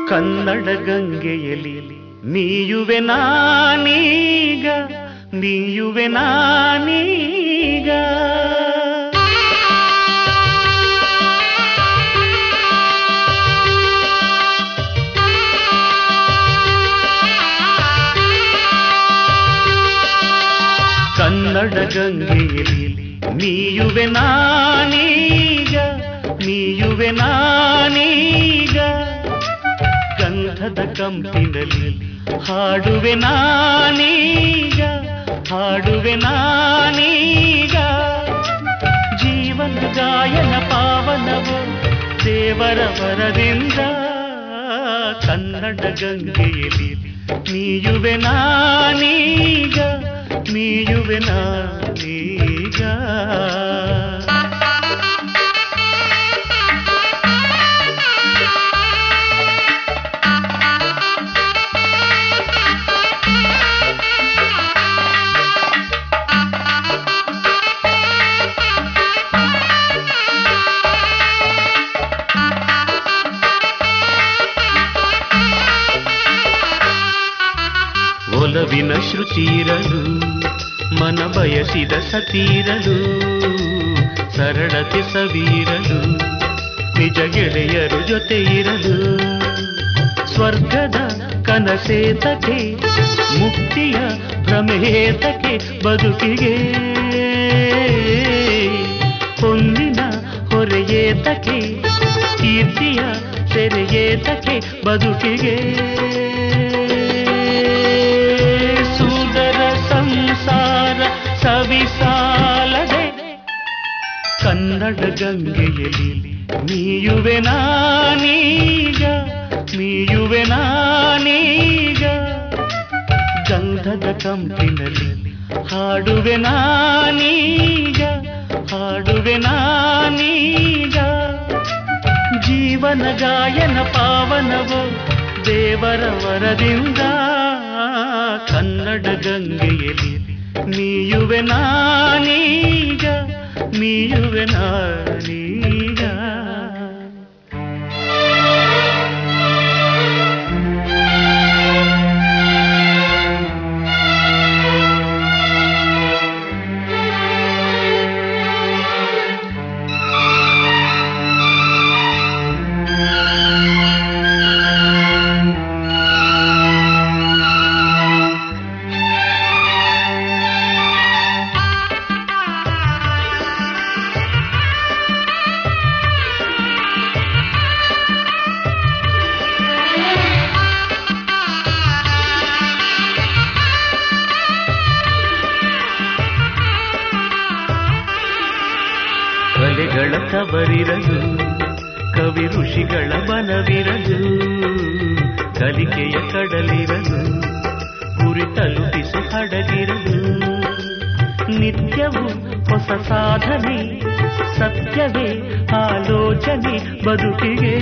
ಕನ್ನಡ ಗಂಗೆಯಲ್ಲಿ ಮೀಯುವೆ ನಾನೀಗ ಮೀಯುವೆ ನಾನೀಗ ಕನ್ನಡ ಗಂಗೆಯಲ್ಲಿ ಮೀಯುವೆ ನಾನೀಗ ಮೀಯುವೆ ನಾನೀಗ ಗಂಧದ ಕಂಪಿನಲ್ಲಿ ಹಾಡುವೆ ನಾನೀಗ ಹಾಡುವೆ ನಾನೀಗ ಜೀವನ ಗಾಯನ ಪಾವನವು ದೇವರ ವರದಿಂದ ಕನ್ನಡ ಗಂಗೆಯಲ್ಲಿ ಮೀಯುವೆ ನಾನೀಗ ಮೀಯುವೆ ನಾನೀಗ ಒಲವಿನ ಶ್ರುತಿರಲು ಮನ ಬಯಸಿದ ಸತೀರಲು ಸರಳತೆ ಸವೀರಲು ನಿಜ ಗೆಳೆಯರು ಜೊತೆ ಇರಲು ಸ್ವರ್ಗದ ಕನಸೇತಕ್ಕೆ ಮುಕ್ತಿಯ ಭ್ರಮೇತಕ್ಕೆ ಬದುಕಿಗೆ ಹೊಂದಿನ ಹೊರೆಯೇತಕ್ಕೆ ಕೀರ್ತಿಯ ಸೆರೆಯೇತಕ್ಕೆ ಬದುಕಿಗೆ ಸುಂದರ ಸಂಸಾರ ಸವಿಸಾಲದೆ ಕನ್ನಡ ಗಂಗೆಯಲ್ಲಿ ಮೀಯುವೆ ನಾನೀಗ ಮೀಯುವೆ ನಾನೀಗ ಗಂಧದ ಕಂಪಿನಲ್ಲಿ ಹಾಡುವೆ ನಾನೀಗ ಹಾಡುವೆ ನಾನೀಗ ಜೀವನ ಗಾಯನ ಪಾವನವು ದೇವರ ವರದಿಂದ ಕನ್ನಡ ಗಂಗೆಯಲ್ಲಿ ಮೀಯುವೆ ನಾನೀಗ ಮೀಯುವೆ ನಾನೀಗ ಕಲೆಗಳ ತವರಿರಲು ಕವಿ ಋಷಿಗಳ ಬನವಿರಲು ಕಲಿಕೆಯ ಕಡಲಿರಲು ಗುರಿ ತಲುಪಿಸು ಹಡಗಿರಲು ನಿತ್ಯವೂ ಹೊಸ ಸಾಧನೆ ಸತ್ಯವೇ ಆಲೋಚನೆ ಬದುಕಿಗೆ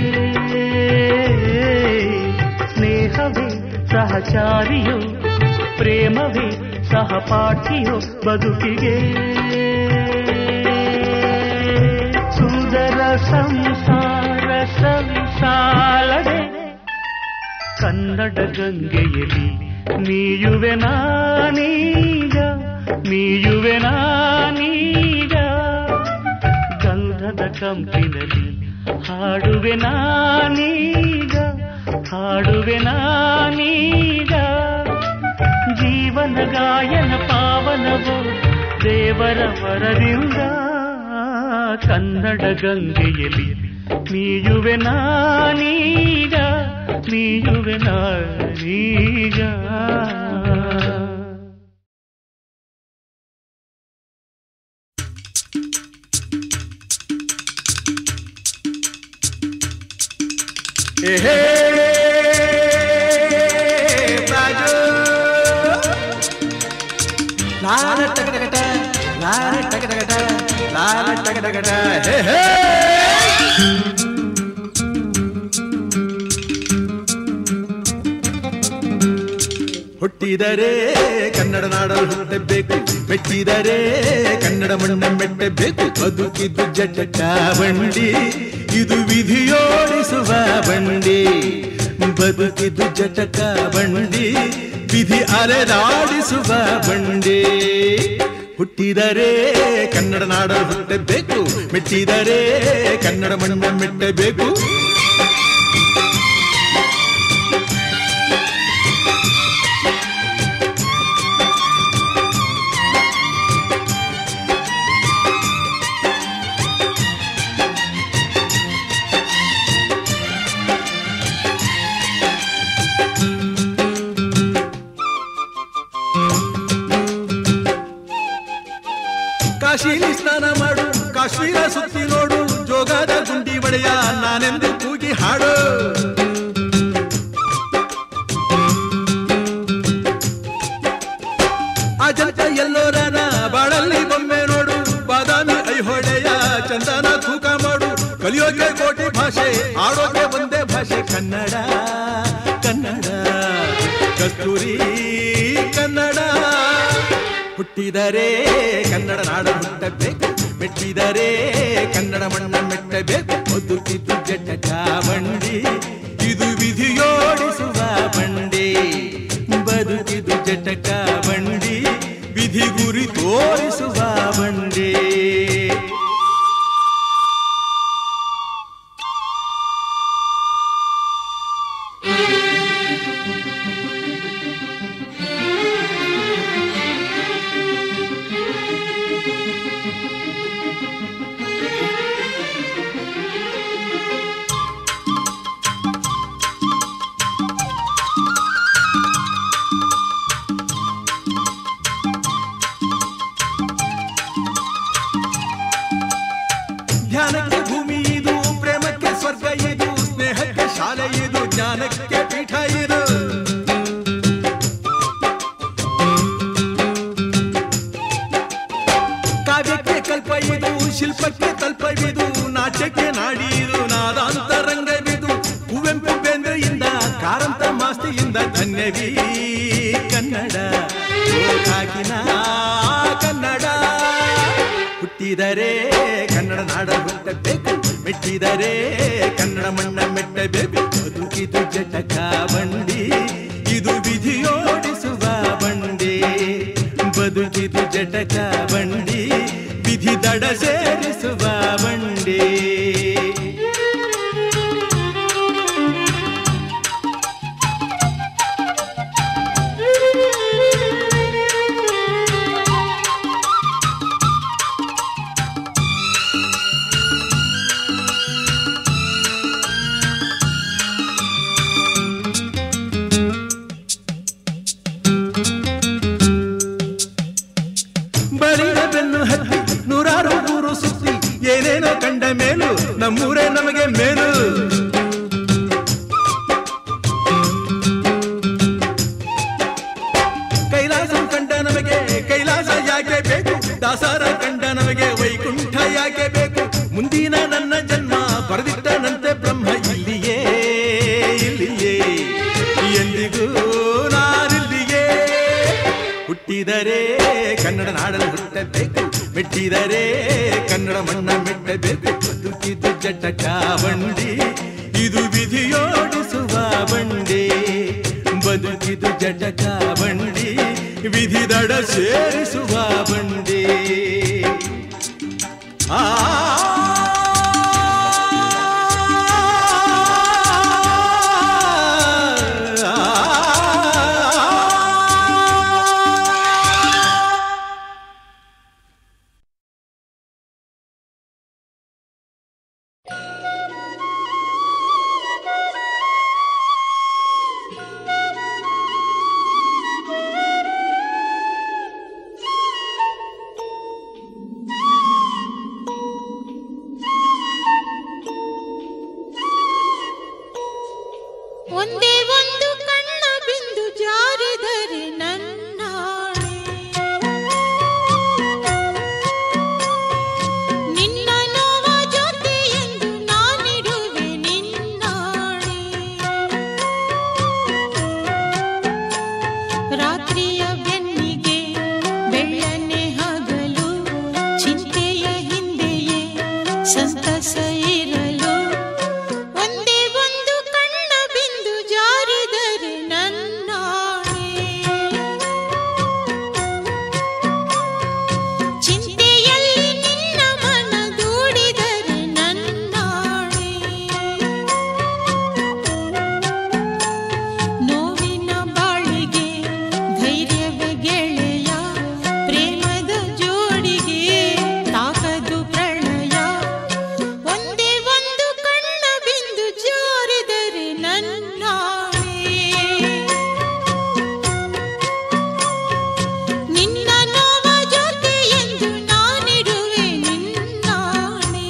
ಸ್ನೇಹವೇ ಸಹಚಾರಿಯೋ ಪ್ರೇಮವೇ ಸಹಪಾಠಿಯೋ ಬದುಕಿಗೆ ಸುಂದರ ಸಂಸಾರ ಸಂಸಾಲದೆ ಕನ್ನಡ ಗಂಗೆಯಲ್ಲಿ ಮೀಯುವೆ ನಾನೀಗ ಮೀಯುವೆ ನಾನೀಗ ಗಂಧದ ಕಂಪಿನಲ್ಲಿ ಹಾಡುವೆ ನಾನೀಗ ಹಾಡುವೆ ನಾನೀಗ ಜೀವನ ಗಾಯನ ಪಾವನವು ದೇವರ ವರದಿಂದ ಕನ್ನಡ ಗಂಗೆಯಲ್ಲಿ ಮೀಯುವೆ ನಾನೀಗ ಮೀಯುವೆ ನಾನೀಗ ಏಹೇ ರಾಜು ಲಾಲ ಟಗಟಗಟ ಲಾಲ ಟಗಟಗಟ ಲಾಲ ಟಗಟಗಟ ಹೇ ಹೇ ಹುಟ್ಟಿದರೆ ಕನ್ನಡ ನಾಡಲು ಹುಟ್ಟಬೇಕು ಮೆಚ್ಚಿದರೆ ಕನ್ನಡ ಕನ್ನಡ ಮಣ್ಣ ಮೆಟ್ಟಬೇಕು ಬದುಕಿದ್ದು ಜಟಕ ಬಂಡಿ ಇದು ವಿಧಿಯೋಡಿಸುವ ಬಂಡಿ ಬದುಕಿದ್ದು ಜಟಕ ಬಂಡಿ ವಿಧಿ ಅಲೆದಾಡಿಸುವ ಬಂಡಿ ಹುಟ್ಟಿದರೆ ಕನ್ನಡ ನಾಡ ಹುಟ್ಟಬೇಕು ಮೆಟ್ಟಿದರೆ ಕನ್ನಡ ಮಣ್ಣ ಮೆಟ್ಟಬೇಕು ಕಾಶಿಲಿ ಸ್ನಾನ ಮಾಡು ಕಾಶ್ಮೀರ ಸುತ್ತಿ ನೋಡು ಜೋಗದ ಗುಂಡಿ ಒಡೆಯ ನಾನೆಂದು ಕೂಗಿ ಹಾಡು ಅಜಂತ ಎಲ್ಲೋರನ ಬಾಳಲ್ಲಿ ಬೊಮ್ಮೆ ನೋಡು ಬಾದಾಮಿ ಐಹೊಳೆಯ ಚಂದನ ತೂಕ ಮಾಡು ಕಲಿಯೋಕೆ ಕೋಟಿ ಭಾಷೆ ಆಡೋಕೆ ಒಂದೇ ಭಾಷೆ ಕನ್ನಡ ಕನ್ನಡ ಕಸ್ತೂರಿ ಕನ್ನಡ ಹುಟ್ಟಿದರೆ ಕನ್ನಡ ನಾಡ ಹುಟ್ಟಬೇಕು ಮೆಟ್ಟಿದರೆ ಕನ್ನಡ ಮಣ್ಣ ಮೆಟ್ಟಬೇಕು ಬದುಕಿದ್ದು ಜಟಕ ಬಂಡಿ ಇದು ವಿಧಿಯೋಡಿಸುವ ಬಂಡಿ ಬದುಕಿದು ಜಟಕ ಬಂಡಿ ವಿಧಿ ಗುರಿ ತೋರಿಸುವ ಬಂಡಿ ಧ್ಯಾನಕ್ಕೆ ಭೂಮಿ ಇದು ಪ್ರೇಮಕ್ಕೆ ಸ್ವರ್ಗ ಇದು ಸ್ನೇಹಕ್ಕೆ ಶಾಲೆ ಇದು ಜ್ಞಾನಕ್ಕೆ ಪೀಠ ಇದು ಕಾವ್ಯಕ್ಕೆ ಕಲ್ಪ ಇದು ಶಿಲ್ಪಕ್ಕೆ ತಲ್ಪವಿದು ನಾಟ್ಯಕ್ಕೆ ನಾಡಿ ಇದು ನಾದಾಂತರಂಗವಿದು ಕುವೆಂಪು ಬೇಂದ್ರೆಯಿಂದ ಕಾರಂತ ಮಾಸ್ತಿಯಿಂದ ಧನ್ಯವೀ ಕನ್ನಡ ಓ ಕಾಕಿನ ಕನ್ನಡ ಹುಟ್ಟಿದರೆ ಕನ್ನಡ ನಾಡ ಹುಟ್ಟಬೇಕು ಮೆಟ್ಟಿದರೆ ಕನ್ನಡ ಮಣ್ಣ ಮೆಟ್ಟಬೇಕು ಬದುಕಿದು ಜಟಕ ಬಂಡಿ ಇದು ವಿಧಿಯೋಡಿಸುವ ಬಂಡಿ ಬದುಕಿದು ಜಟಕ ಬಂಡಿ ವಿಧಿ ದಡ ಸೇರಿಸುವ ಬಂಡಿ ಬಳಿದ ಬೆನ್ನು ಹತ್ತಿ ನೂರಾರು ಊರು ಸುತ್ತಿ ಏನೇನೋ ಕಂಡ ಮೇಲು ನಮ್ಮೂರೇ ನಮಗೆ ಮೇಲು ಕೈಲಾಸ ಕಂಡ ನಮಗೆ ಕೈಲಾಸ ಯಾಕೆ ಬೇಕು ದಾಸಾರ ಕಂಡ ನಮಗೆ ವೈಕುಂಠ ಯಾಕೆ ಬೇಕು ಮುಂದಿನ ನನ್ನ ಜನ್ಮ ಬರೆದಿಟ್ಟನಂತೆ ಬ್ರಹ್ಮ ಇಲ್ಲಿಯೇ ಇಲ್ಲಿಯೇ ಎಂದಿಗೂ ನಾನಿಲ್ಲಿಯೇ ಹುಟ್ಟಿದರೆ ಕನ್ನಡ ನಾಡಲು ಹುಟ್ಟಬೇಕು ಮೆಟ್ಟಿದರೆ ಕನ್ನಡ ಮಣ್ಣ ಮೆಟ್ಟಬೇಕು ಬದುಕಿದು ಜಟಕ ಬಂಡಿ ಇದು ವಿಧಿಯೋಡಿಸುವ ಬಂಡಿ ಬದುಕಿದು ಜಟಕ ಬಂಡಿ ವಿಧಿ ದಡ ಸೇರಿಸುವ ಬಂಡಿ ಆ ಒಂದೇ ಒಂದು ಕಣ್ಣ ಬಿಂದು ಜಾರಿದರೆ ನನ್ನಾಣೆ ನಿನ್ನ ನೋವ ಜೊತೆ ಎಂದು ನಾನಿಡುವೆ ನಿನ್ನಾಣೆ ರಾತ್ರಿಯ ಬೆನ್ನಿಗೆ ಬೆಳ್ಳನೆ ಹಗಲು ಸಂತಸ ಇರಲು ಒಂದೇ ಒಂದು ಕಣ್ಣ ಬಿಂದು ಜಾರಿದರೆ ನನ್ನಾಣೆ ಚಿಂತೆಯಲ್ಲಿ ನಿನ್ನ ಮನ ದೂಡಿದರೆ ನನ್ನಾಣೆ ನೋವಿನ ಬಾಳಿಗೆ ಧೈರ್ಯವೇ ಗೆಳೆಯ ಪ್ರೇಮದ ಜೋಡಿಗೆ ತಾಕದು ಪ್ರಳಯ ಒಂದೇ ಒಂದು ಕಣ್ಣ ಬಿಂದು ಜಾರಿದರೆ ನನ್ನಾಣೆ ನಿನ್ನ ನೋವ ಜೊತೆ ಎಂದು ನಾನಿಡುವೆ ನಿನ್ನಾಣೆ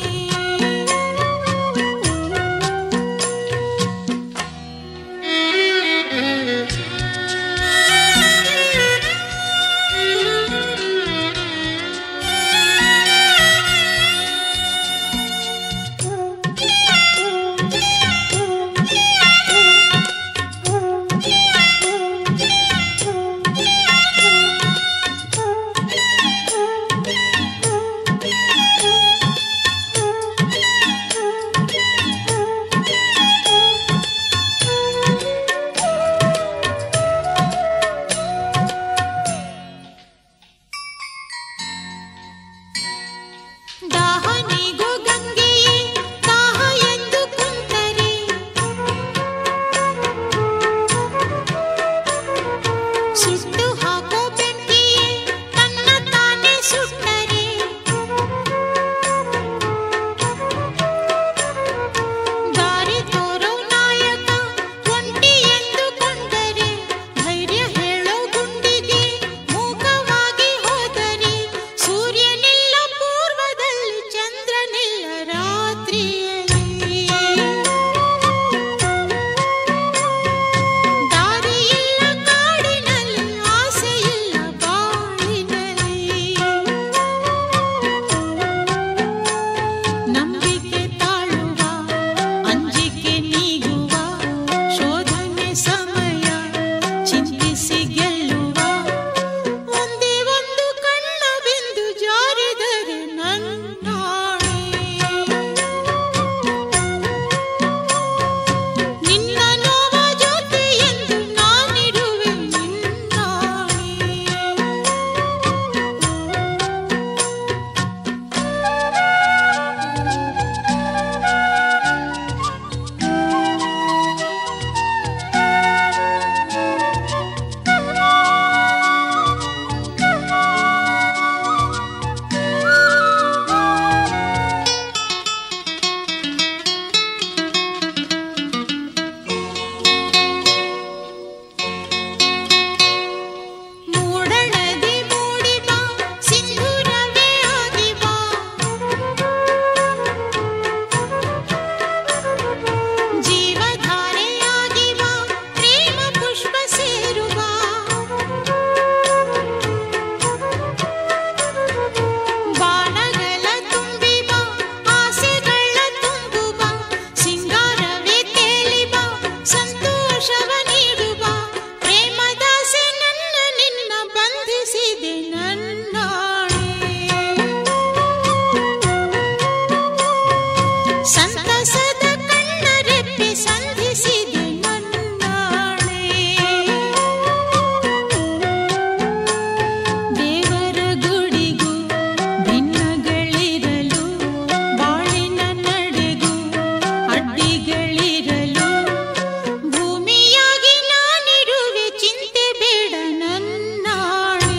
ದಾಹನಿಗೂ ಗಂಗೆಯೇ ದಾಹ ಎಂದು ಕುಂತರೆ ಸುಟ್ಟು ಹಾಕೋ ಬೆಂಕಿಯೇ ತನ್ನ ತಾನೇ ಸುಟ್ಟರೆ ದಾರಿ ತೋರೋ ನಾಯಕ ಒಂಟಿ ಎಂದುಕೊಂಡರೆ ಧೈರ್ಯ ಹೇಳೋ ಗುಂಡಿಗೆ ಮೂಕವಾಗಿ ಹೋದರೆ ಸೂರ್ಯನಿಲ್ಲ ಪೂರ್ವದಲ್ಲಿ ಚಂದ್ರನಿಲ್ಲ ರಾತ್ರಿಯಲ್ಲಿ ದಾರಿಯಿಲ್ಲ ಕಾಡಿನಲ್ಲಿ ಆಸೆಯಿಲ್ಲ ಬಾಳಿನಲ್ಲಿ ನಂಬಿಕೆ ತಾಳುವ ಅಂಜಿಕೆ ನೀಗುವ ಶೋಧನೆ ಸಮಯ ಚಿಂತಿಸಿ ಗೆಲ್ಲುವ ಒಂದೇ ಒಂದು ಕಣ್ಣ ಬಿಂದು ಜಾರಿದರೆ ನನ್ನಾಣೆ ನಿನ್ನ ನೋವ ಜೊತೆ ಎಂದು ನಾನಿಡುವೆ ನಿನ್ನಾಣೆ ಮೂಡಣದಿ ಮೂಡಿ ಬಾ ಸಿಂಧೂರವೇ ಆಗಿ ಬಾ ಜೀವಧಾರೆಯಾಗಿ ಬಾ ಪ್ರೇಮ ಪುಷ್ಪ ಸೇರುವ ಬಾಣಗಳ ತುಂಬಿ ಬಾ ಆಸೆಗಳ ತುಂಬು ಬಾ ಸಿಂಗಾರವೇ ತೇಲಿ ಬಾ ಸಂತೋಷವ ನೀಡು ಬಾ ಪ್ರೇಮದಾಸೆ ನನ್ನ ನಿನ್ನ ಬಂಧಿಸಿದೆ ನನ್ನಾಣೆ ಸಂತಸದ ಕಣ್ಣರೆಪ್ಪೆ ಸಂಧಿಸಿದೆ ನನ್ನಾಣೆ ದೇವರ ಗುಡಿಗೂ ಭಿನ್ನಗಳಿರಲು ಬಾಳಿನ ನಡೆಗೂ ಅಡ್ಡಿಗಳಿರಲು ಭೂಮಿಯಾಗಿ ನಾನಿರುವೆ ಚಿಂತೆ ಬೇಡ ನನ್ನಾಣೆ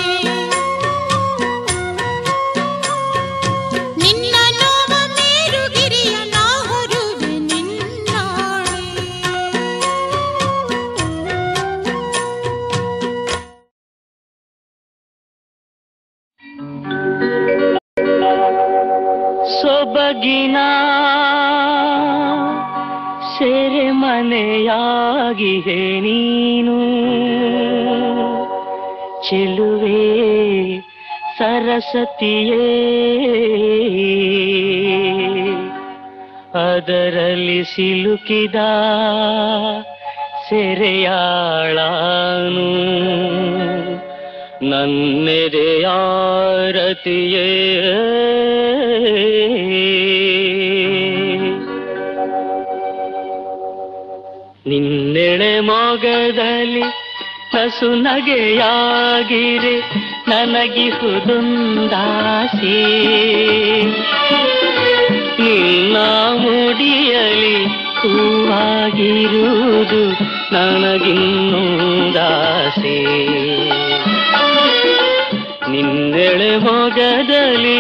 ನಿನ್ನ ನೋವ ಮೇರುಗಿರಿಯ ನಾ ಹೊರುವೆ ನಿನ್ನಾಣೆ ಸೊಬಗಿನ ಸೆರೆಮನೆಯಾಗಿಹೆ ನೀನು ಚೆಲುವೆ ಸರಸ್ವತಿಯೇ ಅದರಲ್ಲಿ ಸಿಲುಕಿದ ಸೆರೆಯಾಳಾನು ನನ್ನೆದೆಯಾರತಿಯೇ ನಿನ್ನೆಳೆ ಮೊಗದಲ್ಲಿ ನಸು ನಗೆಯಾಗಿರೆ ನನಗಿಹುದೊಂದಾಸೆ ನಿನ್ನ ಮುಡಿಯಲಿ ಹೂವಾಗಿರುವುದು ನನಗಿನ್ನೊಂದಾಸೆ ನಿನ್ನೆಳೆ ಮೊಗದಲ್ಲಿ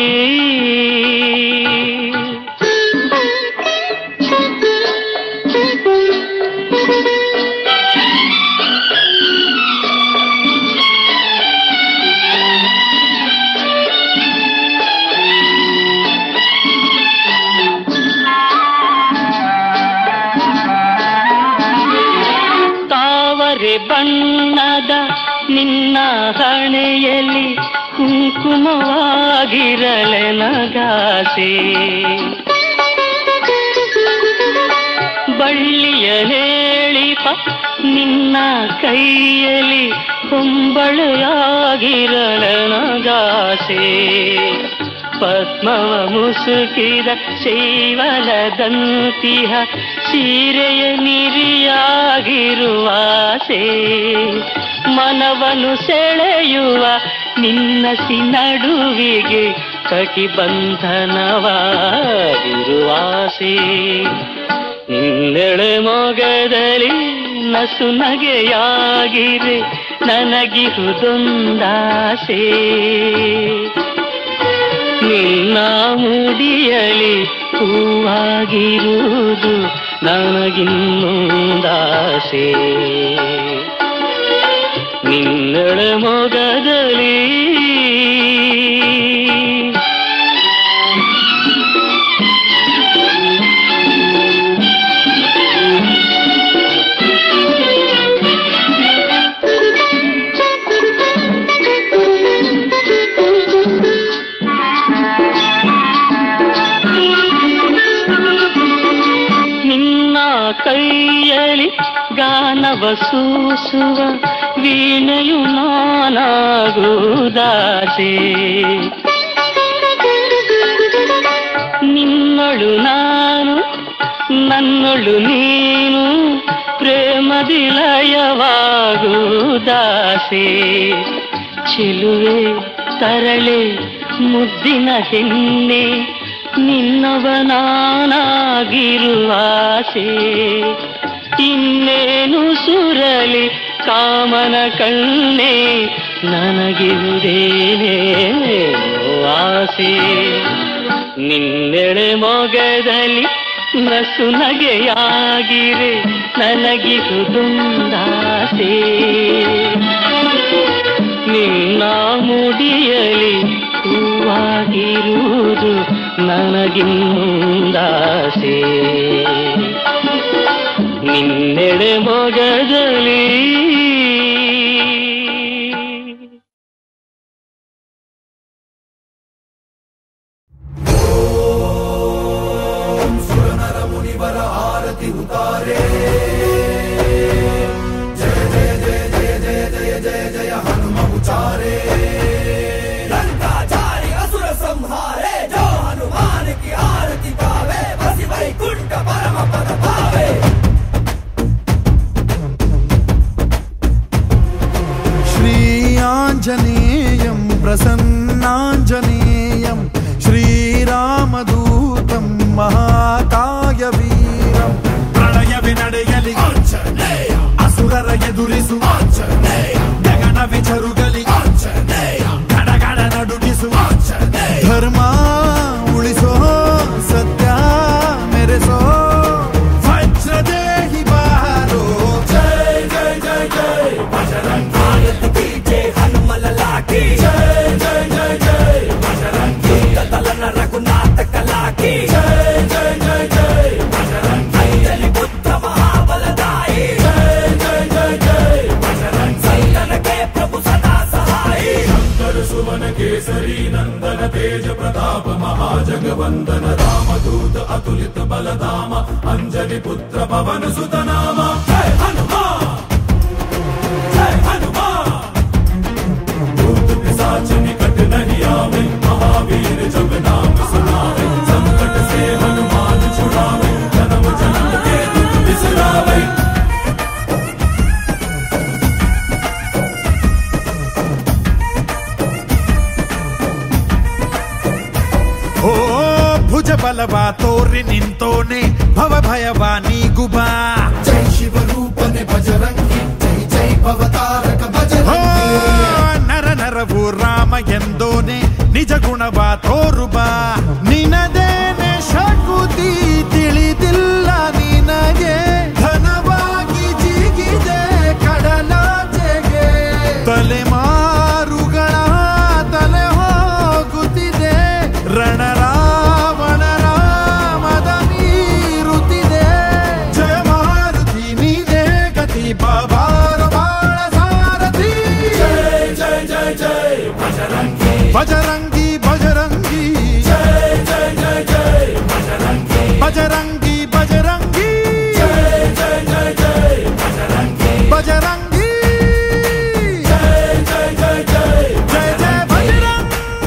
ತಾವರೆ ಬಣ್ಣದ ನಿನ್ನ ಹಣೆಯಲ್ಲಿ ಕುಂಕುಮವಾಗಿರಲೆ ನಗಾಸೆ ಬಳ್ಳಿಯ ಹೇಳಿಪ ನಿನ್ನ ಕೈಯಲ್ಲಿ ಹೊಂಬಳೆಯಾಗಿರಲೆ ನಗಾಸೆ ಪದ್ಮವ ಮುಸುಕಿದ ಶೈವಲದಂತಿಹ ಸೀರೆಯ ನಿರಿಯಾಗಿರುವಾಸೆ ಮನವನ್ನು ಸೆಳೆಯುವ ನಿನ್ನಸಿ ನಡುವಿಗೆ ಕಟಿಬಂಧನವಾಗಿರುವಾಸೆ ನಿನ್ನೆಳೆ ಮೊಗದಲ್ಲಿ ನಸು ನಗೆಯಾಗಿರೆ ನನಗಿಹುದೊಂದಾಸೆ ನಿನ್ನ ಮುಡಿಯಲಿ ಹೂವಾಗಿರುವುದು ನನಗಿನ್ನೊಂದಾಸೆ ನಿನ್ನಳ ಮೊಗದಲ್ಲಿ ನಿನ್ನ ಕೈಯಲ್ಲಿ ಗಾನವ ಸೂಸುವ ವೀಣೆಯು ನಾನಾಗುವುದಾಸೆ ನಿನ್ನಳು ನಾನು ನನ್ನಳು ನೀನು ಪ್ರೇಮದಿ ಲಯವಾಗುವುದಾಸೆ ಚೆಲುವೆ ತರಳೆ ಮುದ್ದಿನ ಹೆಣ್ಣೆ ನಿನ್ನವನಾಗಿರುವಾಸೆ ಇನ್ನೇನು ಸುರಲಿ ಕಾಮನ ಕಣ್ಣೆ ನನಗಿರುವುದೇನೇ ಆಸೆ ನಿನ್ನೆಳೆ ಮೊಗದಲ್ಲಿ ನಸು ನಗೆಯಾಗಿರೆ ನನಗಿರುವುದೊಂದಾಸೆ ನಿನ್ನ ಮುಡಿಯಲಿ ಹೂವಾಗಿರುವುದು ನನಗಿನ್ನೊಂದಾಸೆ ನಿನ್ನೆಡೆ ಮೊಗದಲ್ಲಿ लंकाचारी असुर संहारे जो हनुमान की आरती गावे बसी वैकुंठ परम पद पावे श्रीयाञ्जनेयं प्रसन्नाञ्जनेयं श्रीरामदूतं महाकायवीरं ಪ್ರಣಯವೇ ನಡೆಯಲಿ आञ्जनेय ಅಸುರರ ಎದುರಿಸು आञ्जनेय ಗಗನವೇ ಜರುಗಲಿ आञ्जनेय ಗಡಗಡ ನಡುಗಿಸು आञ्जनेय धर्म उಳಿಸೋ सत्य ಮೆರೆಸೋ वज्रदेहि बारो जय जय जय जय बजरंग आरती की जय हनुमल लाठी जय जय जय जय बजरंग दलन रघुनाथ कला की जय जय जय जय बजरंग अंजलि पुत्र महाबलदाई जय जय जय जय बजरंग संतन के प्रभु सदा सहाय ಶಂಕರ ಸುವನ ಕೇಸರಿ ನಂದನ ತೇಜ ಪ್ರತಾಪ ಮಹಾಜಗವಂದನ ರಾಮದೂತ ಅತುಲಿತ ಬಲಧಾಮ ಅಂಜನಿ ಪುತ್ರ ಪವನ ಸುತನಾಮ जय हनुमान जय हनुमान ಓ ಭುಜ ಬಲವ ತೋರಿ ನಿಂತೋನೆ ಭವ ಭಯವ ನೀಗುಬಾ ಜೈ ಶಿವರೂಪನೆ ಬಜರಂಗಿ ಜೈ ಜೈ ಭವತಾರಕ ಓ ಬಜರಂಗಿ ನರ ನರವು ರಾಮ ಎಂದೋನೆ ನಿಜ ಗುಣವ ತೋರುಬಾ ನಿನದೇನೆ ಶಕುತಿ ತಿಳಿದಿಲ್ಲ ನಿನಗೆ ಧನವಾಗಿ ಜಿಗಿದೆ ಕಡಲಾಚೆಗೆ ತಲೆಮಾರುಗಳ ತಲೆ ಹೋಗುತ್ತಿದೆ ರಣರಾವಣ ರಾಮದ ಮೀರುತ್ತಿದೆ ಜಯ ಮಾರುತಿ ನೀನೇ ಗತಿ ಬಾಬಾರ ಬಾಳ ಸಾರಥಿ ಜೈ ಜೈ ಜೈ ಜೈ ಬಜರಂಗಿ ಬಜರಂಗಿ ಬಜರಂಗಿ ಜೈ ಜೈ ಜೈ ಜೈ ಬಜರಂಗಿ ಬಜರಂಗಿ ಬಜರಂಗಿ ಜೈ ಜೈ ಜೈ ಜೈ ಬಜರಂಗಿ ಬಜರಂಗಿ ಜೈ ಜೈ ಜೈ ಜೈ ಜಯ ಜಯ ಬಜರಂಗಿ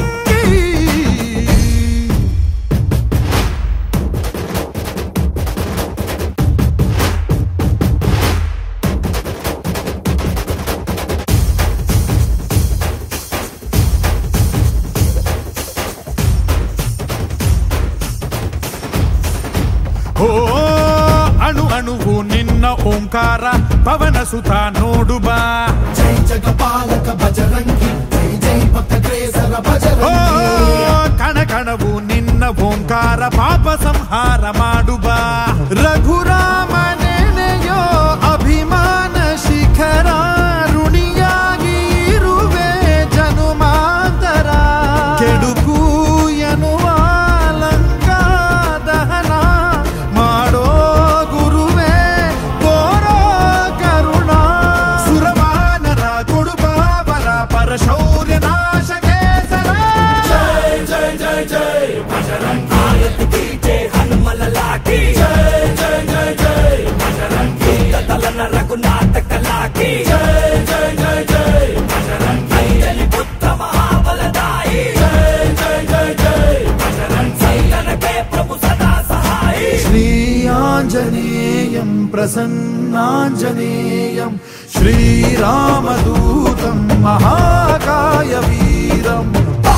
ಓ ಅಣು ಅಣುವು ನಿನ್ನ ಓಂಕಾರ ಪವನ ಸುತ ನೋಡು ಬಾ ಜೈ ಜಗಪಾಲಕ ಬಜರಂಗಿ ಜೈ ಜೈ ಭಕ್ತಗ್ರೇಸರ ಓ ಬಜರಂಗಿ ಕಣ ಕಣವು ನಿನ್ನ ಓಂಕಾರ ಪಾಪ ಸಂಹಾರ ಮಾಡು ಬಾ ರಘುರಾಮನೆನೆಯೋ ಅಭಿಮಾನ ಶಿಖರ ಋಣಿಯಾಗಿ ಇರುವೆ ಜನುಮಾಂತರ ಕೆಡುಕು ಎನ್ನುವ ಲಂಕಾ ದಹನ ಮಾಡೋ ಗುರುವೇ ಕೋರೋ ಕರುಣ ಸುರವಾನರ ಕೊಡುಬಾಬರ ಪರಶೌರ್ಯ ನಾಶಕ್ಕೆ ಸರ ಜೈ ಜೈ ಜೈ ಜೈ ಬಜರಂಗಿ ಆಯತ್ ಕೀಜೆ ಹನುಮಲ ಲಾಠಿ ಜೈ ಜೈ ಜೈ ಜೈ ಬಜರಂಗಿ ತಲನ ರಘುನಾಥ ಕಲಾಕಿ ಜೈ ಜೈ ಜೈ ಜೈ ಬಜರಂಗಿ ಅಂಜಲಿ ಪುತ್ರ ಮಹಾಬಲದಾಯಿ ಜೈ ಜೈ ಜೈ ಜೈ ಬಜರಂಗಿ ಸಂಗನಕ್ಕೆ ಪ್ರಭು ಸದಾ ಸಹಾಯಿ श्रीयाञ्जनेयं प्रसन्नाञ्जनेयं श्रीरामदूतं महाकायवीरम्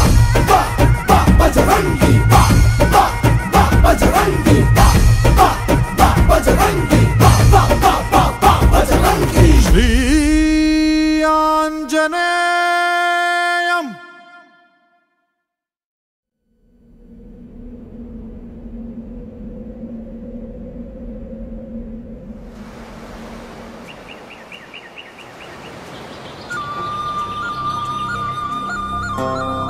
बजरंगी बा बा बा बजरंगी बा बा बा बजरंगी बा बा बा बा बा बजरंगी श्रीयाञ्जनेयम् ಆ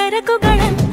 ಸರಕುಗಳನ್ನು